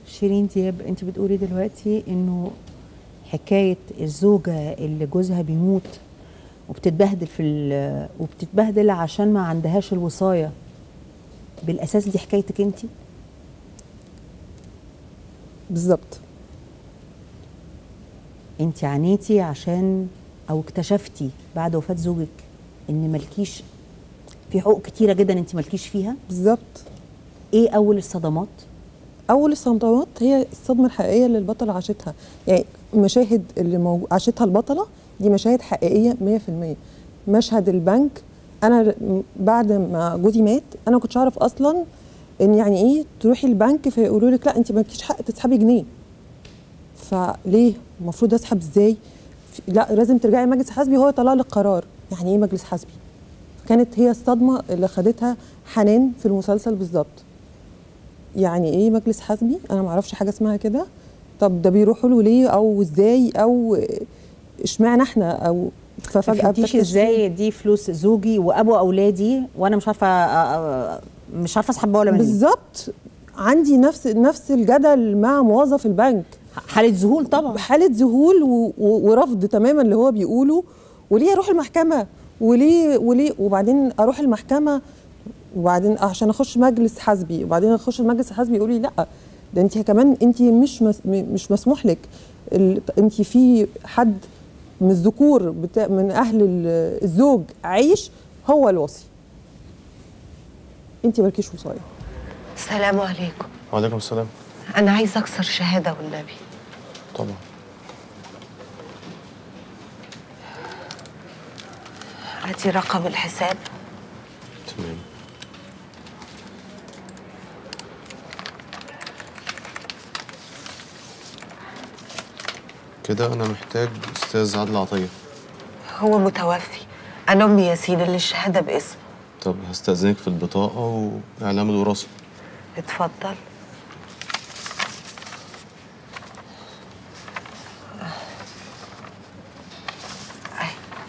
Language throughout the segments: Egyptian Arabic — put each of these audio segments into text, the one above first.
شيرين دياب انت بتقولي دلوقتي انه حكايه الزوجه اللي جوزها بيموت وبتتبهدل في ال- وبتتبهدل عشان ما عندهاش الوصايه بالاساس دي حكايتك انت بالظبط انت عانيتي عشان او اكتشفتي بعد وفاه زوجك ان مالكيش في حقوق كتيره جدا انت مالكيش فيها بالظبط ايه اول الصدمات اول الصدمات هي الصدمه الحقيقيه اللي البطله عاشتها يعني المشاهد اللي موجو... عاشتها البطله دي مشاهد حقيقيه 100% مشهد البنك انا ر- بعد ما جوزي مات انا ما كنتش اعرف اصلا ان يعني ايه تروحي البنك فيقولوا لك لا انت مالكيش حق تسحبي جنيه فليه المفروض اسحب ازاي في- لا لازم ترجعي مجلس حسبي هو يطلع لك قرار يعني ايه مجلس حسبي كانت هي الصدمه اللي خدتها حنان في المسلسل بالظبط يعني ايه مجلس حسبي انا ما اعرفش حاجه اسمها كده طب ده بيروحوا له ليه او ازاي او اشمعنى احنا او ما ففجاه فهمتيش بتكتشفي- ازاي دي فلوس زوجي وابو اولادي وانا مش عارفه أ- أ- مش عارفه اسحبها ولا منين بالظبط عندي نفس نفس الجدل مع موظف البنك حاله ذهول طبعا حاله ذهول و- و- ورفض تماما اللي هو بيقوله وليه اروح المحكمه وليه وليه وبعدين اروح المحكمه وبعدين عشان اخش مجلس حسبي وبعدين اخش المجلس الحسبي يقول لي لا ده انت كمان انت مش مس م- مش مسموح لك ال- انت في حد من الذكور بتا من اهل ال- الزوج عايش هو الوصي انت مالكيش وصايه السلام عليكم وعليكم السلام انا عايزه اكسر شهاده والنبي طبعا هاتي رقم الحساب تمام كده انا محتاج استاذ عادل عطيه هو متوفي انا امي ياسين اللي الشهاده باسمه طب هستأذنك في البطاقة وإعلام الوراثة اتفضل أي.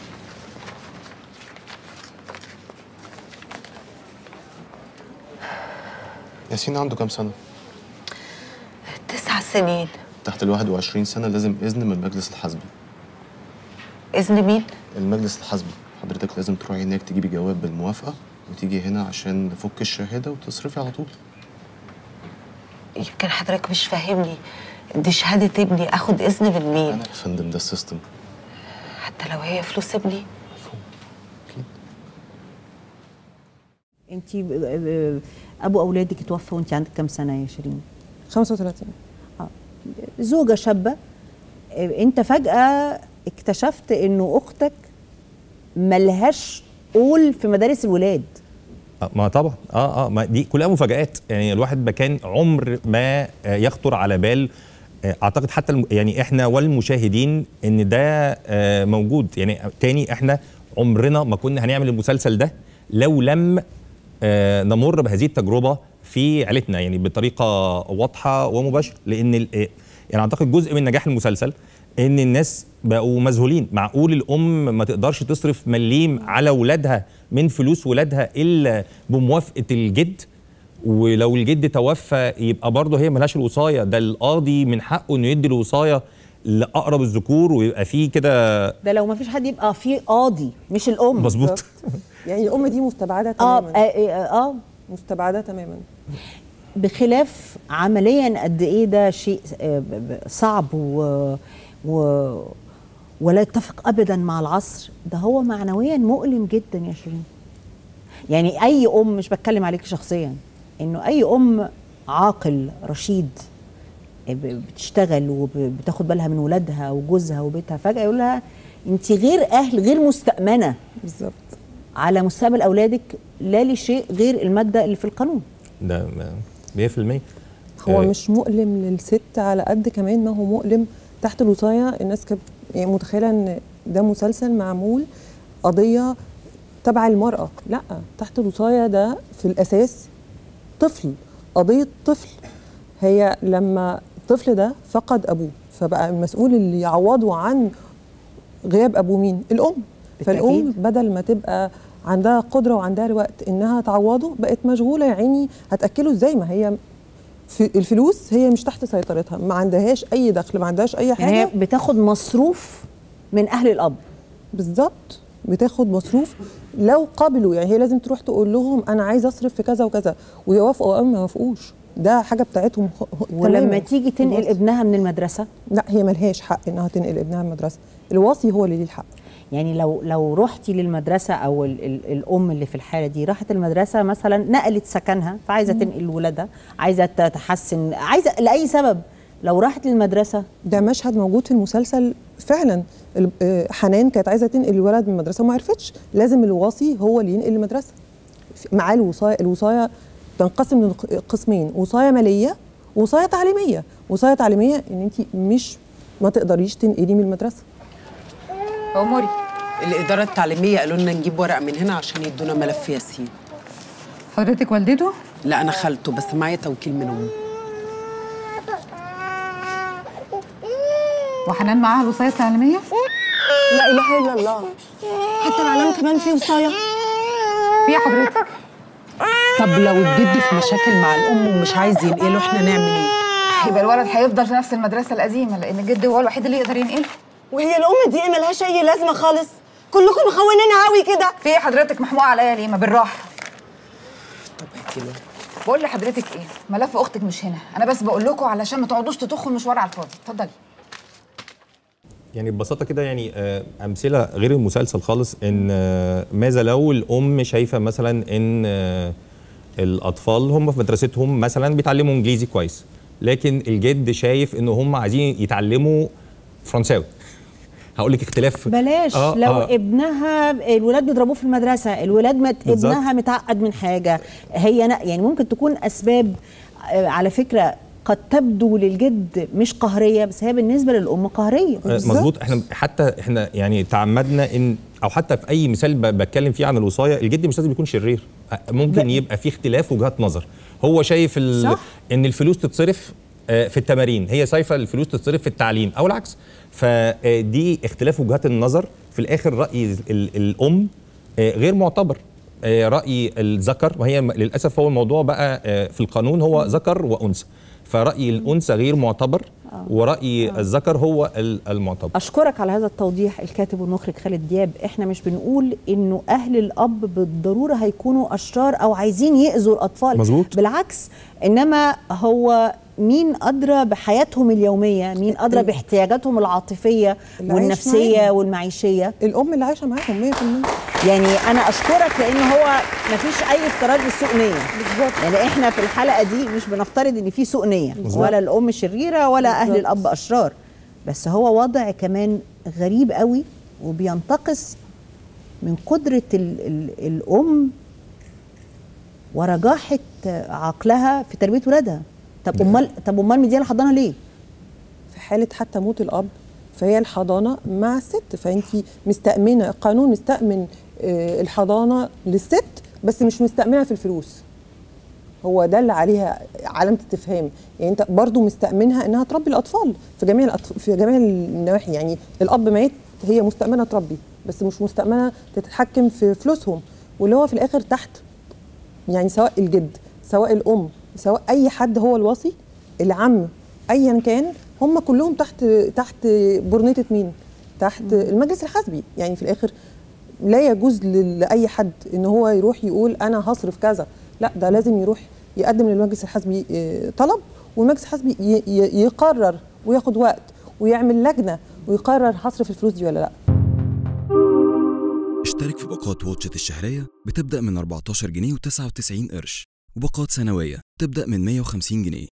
ياسين عنده كام سنة؟ تسع سنين تحت ال 21 سنة لازم إذن من المجلس الحزبي اذن مين المجلس الحزبي حضرتك لازم تروحي هناك تجيبي جواب بالموافقة وتيجي هنا عشان نفك الشهادة وتصرفي على طول يمكن حضرتك مش فاهمني دي شهاده ابني اخد اذن من مين أنا يا فندم ده السيستم حتى لو هي فلوس ابني أكيد انت ابو اولادك اتوفى وانت عندك كام سنه يا شيرين 35 زوجه شابه آه، انت فجاه اكتشفت انه اختك ملهاش قول في مدارس الولاد آه، ما طبعا اه اه ما دي كلها مفاجآت يعني الواحد ما كان عمر ما آه، يخطر على بال آه، اعتقد حتى الم- يعني احنا والمشاهدين ان ده آه، موجود يعني تاني احنا عمرنا ما كنا هنعمل المسلسل ده لو لم آه، نمر بهذه التجربه في عيلتنا يعني بطريقه واضحه ومباشره لان ال- آه، يعني اعتقد جزء من نجاح المسلسل ان الناس بقوا مذهولين معقول الام ما تقدرش تصرف مليم على ولادها من فلوس ولادها الا بموافقه الجد ولو الجد توفى يبقى برضه هي ملهاش الوصايه ده القاضي من حقه انه يدي الوصايه لاقرب الذكور ويبقى فيه كده ده لو ما فيش حد يبقى في قاضي مش الام مظبوط يعني الام دي مستبعده اه تماما اه, آه, آه مستبعده تماما بخلاف عمليا قد ايه ده شيء آه، ب- ب- صعب و, و ولا يتفق ابدا مع العصر ده هو معنويا مؤلم جدا يا شيرين يعني اي ام مش بتكلم عليك شخصيا انه اي ام عاقل رشيد ب- بتشتغل وبتاخد بالها من ولادها وجوزها وبيتها فجاه يقول لها انت غير اهل غير مستامنه بالظبط على مستقبل اولادك لا لشيء غير الماده اللي في القانون ده ما- 100% هو آه، مش مؤلم للست على قد كمان ما هو مؤلم تحت الوصايه الناس كانت يعني متخيله ان ده مسلسل معمول قضيه تبع المراه لا تحت الوصايه ده في الاساس طفل قضيه طفل هي لما الطفل ده فقد ابوه فبقى المسؤول اللي يعوضه عن غياب ابوه مين الام فالام بالتأكيد. بدل ما تبقى عندها قدره وعندها الوقت انها تعوضه بقت مشغوله يا عيني هتاكله ازاي ما هي في الفلوس هي مش تحت سيطرتها ما عندهاش اي دخل ما عندهاش اي حاجه يعني هي بتاخد مصروف من اهل الاب بالظبط بتاخد مصروف لو قبلوا يعني هي لازم تروح تقول لهم انا عايز اصرف في كذا وكذا ويوافقوا او ما يوافقوش ده حاجه بتاعتهم خ- ولما تماماً. تيجي تنقل الوصي. ابنها من المدرسه لا هي ملهاش حق انها تنقل ابنها المدرسه الوصي هو اللي ليه الحق يعني لو لو رحتي للمدرسه او ال ال الام اللي في الحاله دي راحت المدرسه مثلا نقلت سكنها فعايزه تنقل ولادها عايزه تحسن عايزه لاي سبب لو راحت للمدرسه ده مشهد موجود في المسلسل فعلا ال- آه، حنان كانت عايزه تنقل الولد من المدرسه وما عرفتش لازم الوصي هو اللي ينقل المدرسه معاه الوصايه الوصايه تنقسم لقسمين وصايه ماليه وصايه تعليميه وصايه تعليميه ان انت مش ما تقدريش تنقلي من المدرسه عمري الإدارة التعليمية قالوا لنا نجيب ورق من هنا عشان يدونا ملف ياسين حضرتك والدته لا أنا خالته بس معايا توكيل من أمه وحنان معاها الوصايه التعليميه لا اله الا الله حتى العلام كمان فيه وصايه فيها حضرتك طب لو الجد في مشاكل مع الأم ومش عايز ينقله إحنا نعمل إيه؟ يبقى الولد هيفضل في نفس المدرسه القديمه لان الجد هو الوحيد اللي يقدر ينقله وهي الام دي ملهاش اي لازمه خالص كلكم مخونينها قوي كده في إيه حضرتك محموقه عليا ليه ما بالراحه طب هاتي له بقول لحضرتك ايه ملف اختك مش هنا انا بس بقول لكم علشان ما تقعدوش تطخوا المشوار على الفاضي اتفضلي يعني ببساطه كده يعني آه، امثله غير المسلسل خالص ان آه، ماذا لو الام شايفه مثلا ان آه، الاطفال هم في مدرستهم مثلا بيتعلموا انجليزي كويس لكن الجد شايف ان هم عايزين يتعلموا فرنساوي هقول لك اختلاف بلاش آه، لو آه. ابنها الولاد بيضربوه في المدرسه الولاد مت بالظبط. ابنها متعقد من حاجه هي نا- يعني ممكن تكون اسباب آه، على فكره قد تبدو للجد مش قهريه بس هي بالنسبه للام قهريه آه، مظبوط احنا حتى احنا يعني تعمدنا ان او حتى في اي مثال ب- بتكلم فيه عن الوصايه الجد مش لازم يكون شرير آه، ممكن ب- يبقى في اختلاف وجهات نظر هو شايف ال... صح. ان الفلوس تتصرف آه، في التمارين هي شايفه الفلوس تتصرف في التعليم او العكس فدي اختلاف وجهات النظر في الاخر راي ال- ال- الام آه، غير معتبر آه، راي الذكر وهي م- للاسف هو الموضوع بقى آه، في القانون هو ذكر وانثى فراي الانثى غير معتبر وراي الذكر هو ال- المعتبر اشكرك على هذا التوضيح الكاتب والمخرج خالد دياب احنا مش بنقول انه اهل الاب بالضروره هيكونوا اشرار او عايزين ياذوا الاطفال مظبوط. بالعكس انما هو مين ادرى بحياتهم اليوميه مين ادرى باحتياجاتهم العاطفيه اللي عايش والنفسيه معاهم. والمعيشيه الام اللي عايشه معاهم 100% يعني انا اشكرك لان هو مفيش اي افتراض لسوء نيه بالظبط يعني احنا في الحلقه دي مش بنفترض ان في سوء نيه ولا الام شريره ولا اهل بالظبط. الاب اشرار بس هو وضع كمان غريب قوي وبينتقص من قدره ال ال الام ورجاحه عقلها في تربيه ولادها طب امال طب امال مديها الحضانه ليه؟ في حاله حتى موت الاب فهي الحضانه مع الست فانت مستامنه القانون مستامن آه، الحضانه للست بس مش مستامنه في الفلوس هو ده اللي عليها علامه استفهام يعني انت برضو مستامنها انها تربي الاطفال في جميع الأطف... في جميع النواحي يعني الاب ميت هي مستامنه تربي بس مش مستامنه تتحكم في فلوسهم واللي هو في الاخر تحت يعني سواء الجد سواء الام سواء اي حد هو الوصي العم ايا كان هم كلهم تحت تحت برنيطه مين تحت المجلس الحزبي يعني في الاخر لا يجوز ل- لاي حد ان هو يروح يقول انا هصرف كذا لا ده لازم يروح يقدم للمجلس الحزبي آه، طلب والمجلس الحزبي ي- ي- يقرر وياخد وقت ويعمل لجنه ويقرر هصرف الفلوس دي ولا لا اشترك في باقات واتشت الشهرية بتبدأ من 14 جنيه و99 قرش وباقات سنوية تبدأ من 150 جنيه